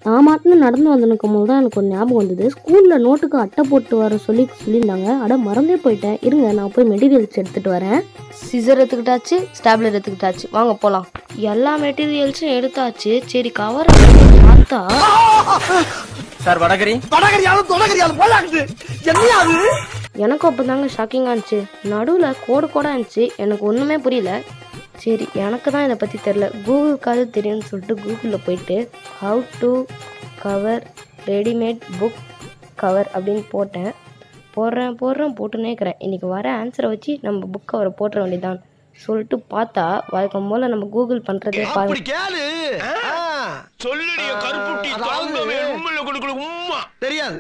நான் மாட்டினு நடந்து வந்துருக்கும் போது தான் எனக்கு ஒரு ஞாபகம் வந்தது ஸ்கூலில் நோட்டுக்கு அட்டை போட்டு வர சொல்லி சொல்லியிருந்தாங்க அட மறந்தே போயிட்டேன் இருங்க நான் போய் மெட்டீரியல்ஸ் எடுத்துகிட்டு வரேன் சிசர் எடுத்துக்கிட்டாச்சு ஸ்டாப்லர் எடுத்துக்கிட்டாச்சு வாங்க போகலாம் எல்லா மெட்டீரியல்ஸும் எடுத்தாச்சு சரி கவர் பார்த்தா சார் வடகரி வடகரியாலும் தொடகரியாலும் போலாக்குது என்னையா அது எனக்கும் அப்போ தாங்க ஷாக்கிங்காக இருந்துச்சு நடுவில் கோடு கோடாக இருந்துச்சு எனக்கு ஒன்றுமே புரியல சரி எனக்கு தான் இதை பற்றி தெரில கூகுளுக்காவது தெரியும்னு சொல்லிட்டு கூகுளில் போயிட்டு how to cover readymade book cover அப்படின்னு போட்டேன் போடுறேன் போடுறேன் போட்டுனே இருக்கிறேன் இன்றைக்கி வர ஆன்சரை வச்சு நம்ம புக் கவரை போட்டுற வேண்டியதான் சொல்லிட்டு பார்த்தா வழக்கம் போல் நம்ம கூகுள் பண்ணுறதே பாருங்க அப்படி கேளு சொல்லுடைய கருப்புட்டி தாங்கவே உண்மையில கொடுக்கல உம்மா தெரியாது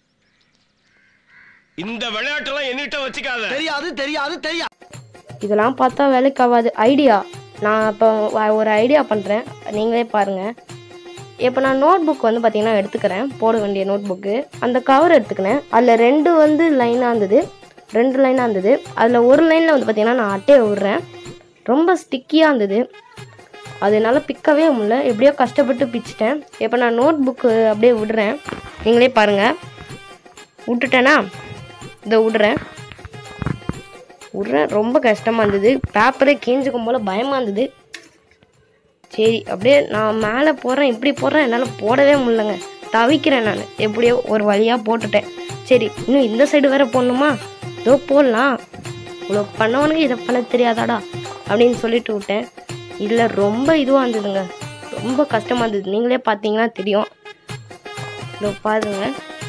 இந்த விளையாட்டெல்லாம் என்கிட்ட வச்சுக்காத தெரியாது தெரியாது தெரியாது இதெல்லாம் பார்த்தா வேலைக்கு ஆகாது ஐடியா நான் இப்போ ஒரு ஐடியா பண்ணுறேன் நீங்களே பாருங்கள் இப்போ நான் நோட் புக் வந்து பார்த்தீங்கன்னா எடுத்துக்கிறேன் போட வேண்டிய நோட் புக்கு அந்த கவர் எடுத்துக்கினேன் அதில் ரெண்டு வந்து லைனாக இருந்தது ரெண்டு லைனாக இருந்தது அதில் ஒரு லைனில் வந்து பார்த்தீங்கன்னா நான் அட்டையை விடுறேன் ரொம்ப ஸ்டிக்கியாக இருந்தது அது என்னால் பிக்கவே முடியல எப்படியோ கஷ்டப்பட்டு பிச்சிட்டேன் இப்போ நான் நோட் புக்கு அப்படியே விடுறேன் நீங்களே பாருங்கள் விட்டுட்டேனா இதை விடுறேன் விட்றேன் ரொம்ப கஷ்டமாக இருந்தது பேப்பரே கீஞ்சுக்கும் போல் பயமாக இருந்தது சரி அப்படியே நான் மேலே போடுறேன் இப்படி போடுறேன் என்னால் போடவே முடியலங்க தவிக்கிறேன் நான் எப்படியோ ஒரு வழியாக போட்டுட்டேன் சரி இன்னும் இந்த சைடு வேற போடணுமா இதோ போடலாம் இவ்வளோ பண்ணவனுக்கு இதை பண்ண தெரியாதாடா அப்படின்னு சொல்லிட்டு விட்டேன் இல்லை ரொம்ப இதுவாக இருந்ததுங்க ரொம்ப கஷ்டமாக இருந்தது நீங்களே பார்த்தீங்கன்னா தெரியும் இதோ பாருங்க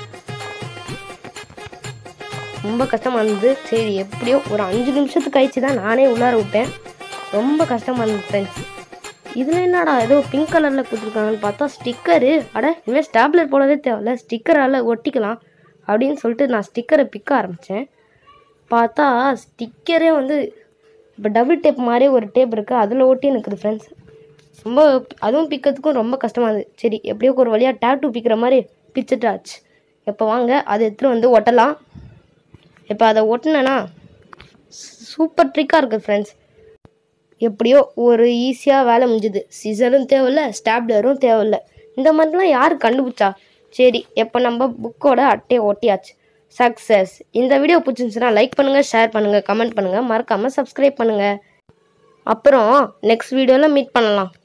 ரொம்ப கஷ்டமாக இருந்தது சரி எப்படியோ ஒரு அஞ்சு நிமிஷத்துக்கு கழிச்சு தான் நானே உள்ளார விட்டேன் ரொம்ப கஷ்டமாக இருந்தது ஃப்ரெண்ட்ஸ் இதில் என்னடா ஏதோ பிங்க் கலரில் கொடுத்துருக்காங்கன்னு பார்த்தா ஸ்டிக்கரு அட இனிமேல் ஸ்டாப்லர் போடவே தேவையில்ல ஸ்டிக்கரால் ஒட்டிக்கலாம் அப்படின்னு சொல்லிட்டு நான் ஸ்டிக்கரை பிக்க ஆரம்பித்தேன் பார்த்தா ஸ்டிக்கரே வந்து இப்போ டபுள் டேப் மாதிரி ஒரு டேப் இருக்குது அதில் ஒட்டி நிற்குது ஃப்ரெண்ட்ஸ் ரொம்ப அதுவும் பிக்கிறதுக்கும் ரொம்ப கஷ்டமாக இருந்தது சரி எப்படியோ ஒரு வழியாக டேட்டூ பிக்கிற மாதிரி பிச்சுட்டாச்சு இப்போ வாங்க அதை எடுத்துகிட்டு வந்து ஒட்டலாம் இப்போ அதை ஒட்டினேன்னா சூப்பர் ட்ரிக்காக இருக்குது ஃப்ரெண்ட்ஸ் எப்படியோ ஒரு ஈஸியாக வேலை முடிஞ்சுது சிசரும் தேவையில்ல ஸ்டாப்லரும் தேவையில்ல இந்த மாதிரிலாம் யார் கண்டுபிடிச்சா சரி இப்போ நம்ம புக்கோட அட்டையை ஒட்டியாச்சு சக்ஸஸ் இந்த வீடியோ பிடிச்சிருந்துச்சுன்னா லைக் பண்ணுங்கள் ஷேர் பண்ணுங்கள் கமெண்ட் பண்ணுங்கள் மறக்காமல் சப்ஸ்கிரைப் பண்ணுங்கள் அப்புறம் நெக்ஸ்ட் வீடியோவில் மீட் பண்ணலாம்